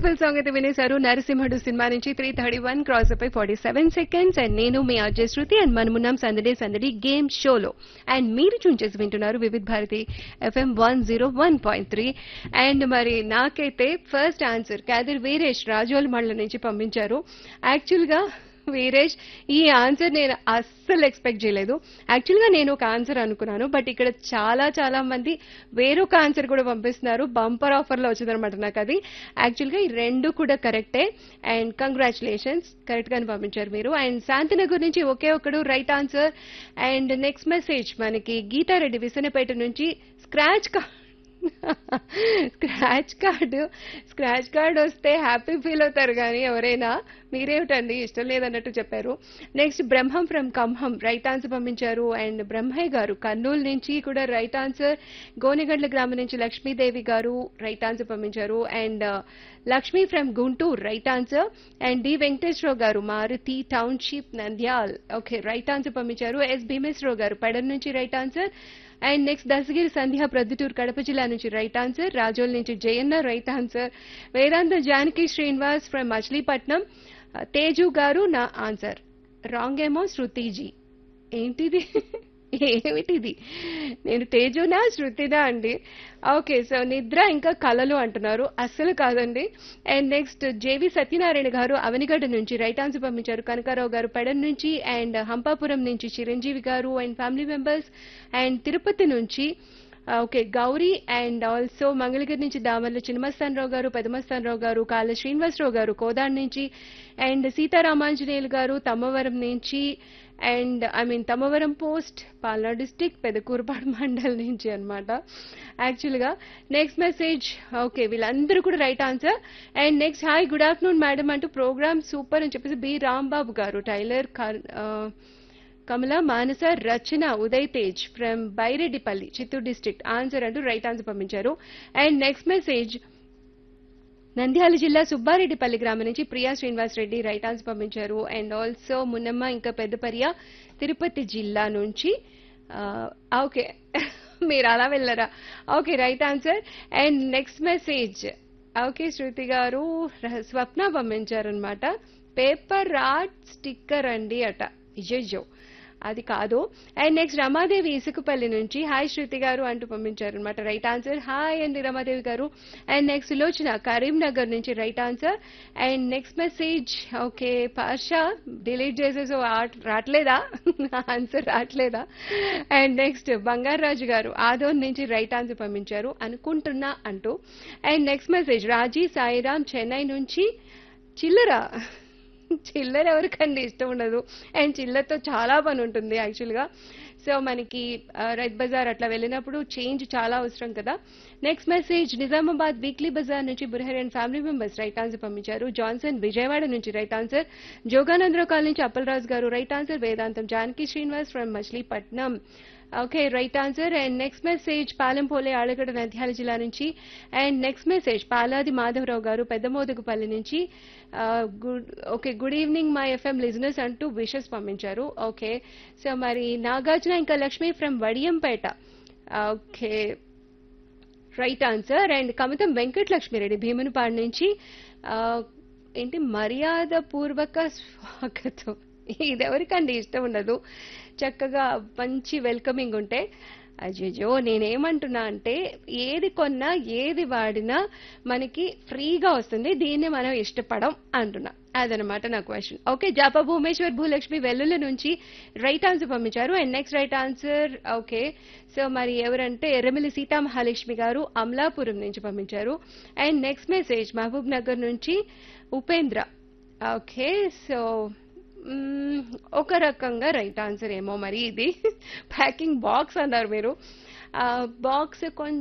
beautiful song అయితే వినేశారు Narasimhudu cinema నుంచి three thirty one cross అయిపోయి ఫార్టీ సెవెన్ సెకండ్స్ అండ్ నేను మీ అజయ్ శృతి అండ్ మనమున్నాం సందడే సందడి గేమ్ షోలో అండ్ మీరు చూంచేసి వింటున్నారు Vividh Bharati FM one zero one point three and మరి నాకైతే ఫస్ట్ ఆన్సర్ కాదర్ వీరేష్ రాజోల్ మండలం నుంచి పంపించారు యాక్చువల్గా వీరేష్ ఈ ఆన్సర్ నేను అస్సలు ఎక్స్పెక్ట్ చేయలేదు యాక్చువల్గా నేను ఒక ఆన్సర్ అనుకున్నాను బట్ ఇక్కడ చాలా చాలా మంది వేరొక ఆన్సర్ కూడా పంపిస్తున్నారు బంపర్ ఆఫర్లో వచ్చిందనమాట నాకు అది యాక్చువల్గా ఈ రెండు కూడా కరెక్టే అండ్ కంగ్రాచులేషన్స్ కరెక్ట్ గానే పంపించారు మీరు అండ్ శాంతినగర్ నుంచి ఒకే ఒకడు right answer and next message మనకి గీతారెడ్డి విసనపేట నుంచి స్క్రాచ్ కా స్క్రాచ్ కార్డు స్క్రాచ్ కార్డు వస్తే హ్యాపీ ఫీల్ అవుతారు కానీ ఎవరైనా మీరేమిటండి ఇష్టం లేదన్నట్టు చెప్పారు next Brahmam from Khammam right answer పంపించారు అండ్ బ్రహ్మయ్య గారు కర్నూలు నుంచి కూడా రైట్ ఆన్సర్ గోనెగండ్ల గ్రామం నుంచి లక్ష్మీదేవి గారు రైట్ ఆన్సర్ పంపించారు and Lakshmi from Guntur right answer and D Venkateswara Rao garu Maruti township Nandyal okay right answer పంపించారు ఎస్ భీమేశ్వరరావు గారు పెడన్ నుంచి right answer and next Dasagiri Sandhya Proddatur Kadapa జిల్లా నుంచి రైట్ ఆన్సర్ రాజోల్ నుంచి Jayanna right answer Vedanta Janaki Srinivas from Machilipatnam Teju garu నా ఆన్సర్ రాంగ్ ఏమో శృతిజీ ఏంటిది ఏమిటిది నేను తేజునా శృతినా అండి ఓకే సో నిద్ర ఇంకా కళలు అంటున్నారు అస్సలు కాదండి అండ్ నెక్స్ట్ జేవి సత్యనారాయణ గారు అవనిగడ్డ నుంచి రైట్ ఆన్సర్ పంపించారు కనకారావు గారు పెడన్ నుంచి అండ్ హంపాపురం నుంచి Chiranjeevi garu and family members and Tirupati నుంచి okay Gauri and also Mangalagiri నుంచి దామర్ల చిన్నమస్తానరావు గారు పెదమస్తానరావు గారు కాళ్ళ శ్రీనివాసరావు గారు కోదాడ్ నుంచి అండ్ సీతారామాంజనేయులు గారు తమ్మవరం నుంచి and I mean Tammavaram post Palnadu district Pedakurapadu mandal నుంచి అనమాట యాక్చువల్గా నెక్స్ట్ మెసేజ్ ఓకే వీళ్ళందరూ కూడా right answer and next hi good afternoon madam అంటూ ప్రోగ్రామ్ సూపర్ అని చెప్పేసి B Rambabu garu tailor Kamala Manasa Rachana Uday Tej from Byreddipalli Chittoor district answer అంటూ రైట్ ఆన్సర్ పంపించారు అండ్ నెక్స్ట్ మెసేజ్ నంద్యాల జిల్లా సుబ్బారెడ్డిపల్లి గ్రామం నుంచి ప్రియా శ్రీనివాస్ రెడ్డి రైట్ ఆన్సర్ పంపించారు అండ్ ఆల్సో మున్నమ్మ ఇంకా పెద్దపర్య తిరుపతి జిల్లా నుంచి ఓకే మీరు అలా వెళ్ళరా okay right answer and next message okay Shruti garu Swapna పంపించారనమాట పేపర్ ఆర్ట్ స్టిక్కర్ అండి అట ఇజో అది కాదు అండ్ నెక్స్ట్ రమాదేవి ఇసుకపల్లి నుంచి హాయ్ శృతి గారు అంటూ పంపించారు అనమాట రైట్ ఆన్సర్ హాయ్ అండి రమాదేవి గారు అండ్ నెక్స్ట్ సులోచన కరీంనగర్ నుంచి right answer and next message okay Pasha delete చేసేసి రావట్లేదా ఆన్సర్ రావట్లేదా అండ్ నెక్స్ట్ బంగారాజు గారు ఆదోన్ నుంచి రైట్ ఆన్సర్ పంపించారు అనుకుంటున్నా అంటూ and next message Raji Sairam Chennai నుంచి చిల్లర చిల్లర ఎవరికండి ఇష్టం ఉండదు అండ్ చిల్లరతో చాలా పని ఉంటుంది యాక్చువల్గా సో మనకి రెడ్ బజార్ అట్లా వెళ్ళినప్పుడు చేంజ్ చాలా అవసరం కదా నెక్స్ట్ మెసేజ్ నిజామాబాద్ వీక్లీ బజార్ నుంచి Burahari and family members right answer పంపించారు జాన్సన్ విజయవాడ నుంచి రైట్ ఆన్సర్ జోగానందరావు కాల్ నుంచి అప్పలరాజు గారు right answer Vedantam Janaki Srinivas from Machilipatnam okay right answer and next message పాలెంపోలే ఆడగడ నంద్యాల జిల్లా నుంచి and next message Paladi Madhava Rao garu Peddamodugupalli నుంచి good okay good evening My FM listeners అంటూ విషెస్ పంపించారు ఓకే సో మరి నాగార్జున ఇంకా Lakshmi from Vadiyampeta okay right answer and కమితం వెంకటలక్ష్మిరెడ్డి భీమునిపాడు నుంచి ఏంటి మర్యాద పూర్వక స్వాగతం ఇది ఎవరికండి ఇష్టం ఉండదు చక్కగా మంచి వెల్కమింగ్ ఉంటే అయ్యో నేనేమంటున్నా అంటే ఏది కొన్నా ఏది వాడినా మనకి ఫ్రీగా వస్తుంది దీన్ని మనం ఇష్టపడం అంటున్నా అదనమాట నా క్వశ్చన్ ఓకే జాపా భూమేశ్వర్ భూలక్ష్మి వెల్లుల నుంచి రైట్ ఆన్సర్ పంపించారు and next right answer okay so మరి ఎవరంటే ఎర్రమిల్లి సీతామహాలక్ష్మి గారు అమలాపురం నుంచి పంపించారు and next message Mahabubnagar నుంచి ఉపేంద్ర ఓకే సో ఒక రకంగా రైట్ ఆన్సర్ ఏమో మరి ఇది ప్యాకింగ్ బాక్స్ అన్నారు మీరు బాక్స్ కొంచెం